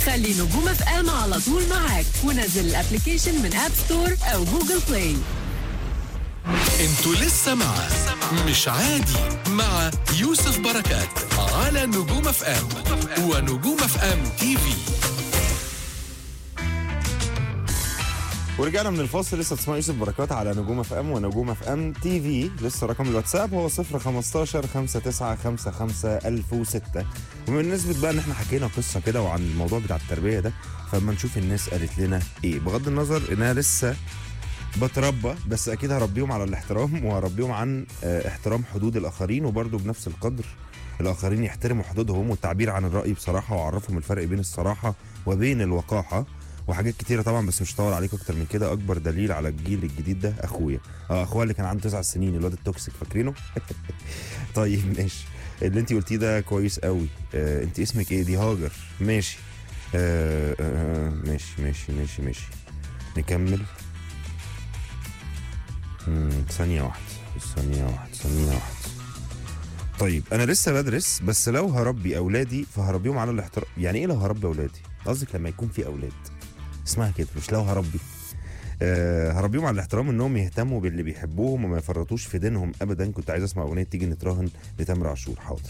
خلي نجوم اف ام على طول معاك ونزل الابلكيشن من اب ستور او جوجل بلاي انتوا لسه مع مش عادي مع يوسف بركات على نجوم اف ام ونجوم اف ام تي في ورجعنا من الفاصل لسه تسمع يوسف بركات على نجوم اف ام ونجوم اف ام تي في لسه رقم الواتساب هو 015 5955 1006 وبالنسبه بقى ان احنا حكينا قصه كده وعن الموضوع بتاع التربيه ده فاما نشوف الناس قالت لنا ايه بغض النظر ان انا لسه بتربى بس اكيد هربيهم على الاحترام وهربيهم عن آه، احترام حدود الاخرين وبرضه بنفس القدر الاخرين يحترموا حدودهم والتعبير عن الراي بصراحه واعرفهم الفرق بين الصراحه وبين الوقاحه وحاجات كتيره طبعا بس مش هطول عليكم اكتر من كده اكبر دليل على الجيل الجديد ده اخويا اه اخويا اللي كان عنده تسع سنين الواد التوكسيك فاكرينه طيب ماشي اللي انت قلتيه ده كويس قوي آه انت اسمك ايه دي هاجر ماشي آه آه ماشي ماشي ماشي ماشي نكمل مم، ثانية واحدة ثانية واحدة ثانية واحدة طيب أنا لسه بدرس بس لو هربي أولادي فهربيهم على الاحترام يعني إيه لو هربي أولادي؟ قصدك لما يكون في أولاد اسمها كده مش لو هربي أه هربيهم على الاحترام انهم يهتموا باللي بيحبوهم وما يفرطوش في دينهم ابدا كنت عايز اسمع اغنيه تيجي نتراهن لتامر عاشور حاضر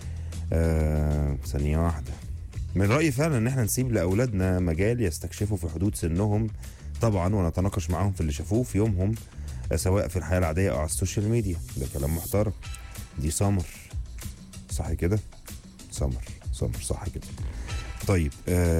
أه ثانيه واحده من رايي فعلا ان احنا نسيب لاولادنا مجال يستكشفوا في حدود سنهم طبعا ونتناقش معاهم في اللي شافوه في يومهم آه، سواء في الحياه العاديه او على السوشيال ميديا ده كلام محترم دي سمر صح كده سمر سمر صح كده طيب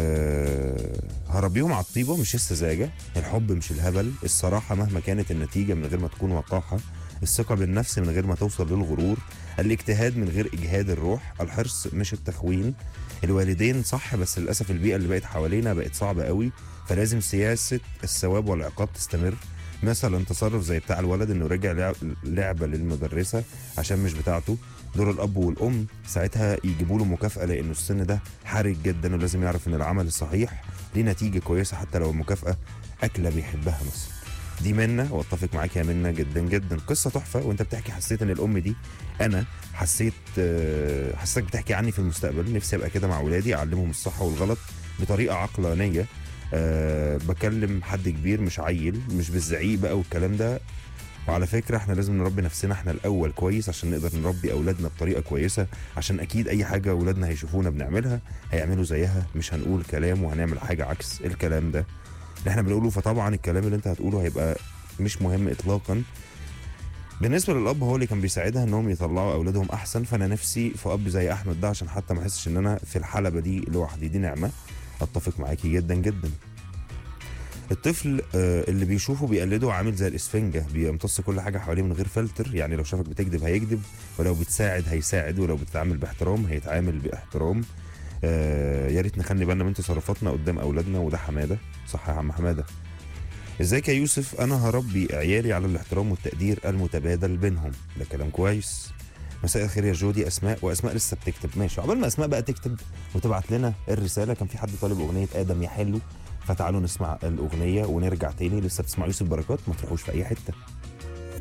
أه هربيهم على الطيبه مش السذاجه الحب مش الهبل الصراحه مهما كانت النتيجه من غير ما تكون وقاحه الثقه بالنفس من غير ما توصل للغرور الاجتهاد من غير اجهاد الروح الحرص مش التخوين الوالدين صح بس للاسف البيئه اللي بقت حوالينا بقت صعبه قوي فلازم سياسه الثواب والعقاب تستمر مثلا تصرف زي بتاع الولد انه رجع لعب لعبه للمدرسه عشان مش بتاعته دور الاب والام ساعتها يجيبوا له مكافاه لانه السن ده حرج جدا ولازم يعرف ان العمل الصحيح ليه نتيجه كويسه حتى لو المكافاه اكله بيحبها مثلا دي منى واتفق معاك يا منى جدا جدا قصه تحفه وانت بتحكي حسيت ان الام دي انا حسيت آه، حسيتك بتحكي عني في المستقبل نفسي ابقى كده مع اولادي اعلمهم الصح والغلط بطريقه عقلانيه أه بكلم حد كبير مش عيل مش بالزعيق بقى والكلام ده وعلى فكره احنا لازم نربي نفسنا احنا الاول كويس عشان نقدر نربي اولادنا بطريقه كويسه عشان اكيد اي حاجه اولادنا هيشوفونا بنعملها هيعملوا زيها مش هنقول كلام وهنعمل حاجه عكس الكلام ده اللي احنا بنقوله فطبعا الكلام اللي انت هتقوله هيبقى مش مهم اطلاقا بالنسبه للاب هو اللي كان بيساعدها انهم يطلعوا اولادهم احسن فانا نفسي في اب زي احمد ده عشان حتى ما احسش ان انا في الحلبه دي لوحدي دي نعمه اتفق معاكي جدا جدا الطفل آه، اللي بيشوفه بيقلده عامل زي الاسفنجه بيمتص كل حاجه حواليه من غير فلتر يعني لو شافك بتكذب هيكذب ولو بتساعد هيساعد ولو بتتعامل باحترام هيتعامل باحترام آه، يا ريت نخلي بالنا من تصرفاتنا قدام اولادنا وده حماده صح يا عم حماده ازيك يا يوسف انا هربي عيالي على الاحترام والتقدير المتبادل بينهم ده كلام كويس مساء الخير يا جودي اسماء واسماء لسه بتكتب ماشي عقبال ما اسماء بقى تكتب وتبعت لنا الرساله كان في حد طالب اغنيه ادم يا حلو فتعالوا نسمع الاغنيه ونرجع تاني لسه بتسمع يوسف بركات ما تروحوش في اي حته